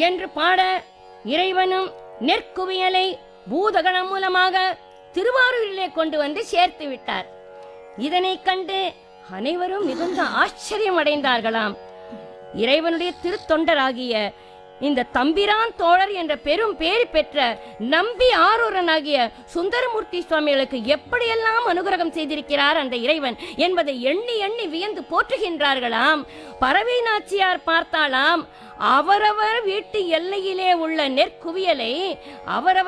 என்று பாட இறைவனும் நெற்குவியலை பூதகணம் மூலமாக திருவாரூரிலே கொண்டு வந்து சேர்த்து விட்டார் இதனைக் கண்டு அனைவரும் மிகுந்த ஆச்சரியம் அடைந்தார்களாம் இறைவனுடைய திருத்தொண்டராகிய இந்த தம்பிரான் தோழர் என்ற பெரும் பேர் பெற்ற நம்பி ஆரூரனாகிய சுந்தரமூர்த்தி சுவாமிகளுக்கு எப்படியெல்லாம் அனுகிரகம் செய்திருக்கிறார் அந்த இறைவன் என்பதை எண்ணி எண்ணி வியந்து போற்றுகின்றார்களாம் பறவை நாச்சியார் பார்த்தாலாம் அவரவர் வீட்டு எல்லையிலே உள்ள நெற்குவியலை அவரவர்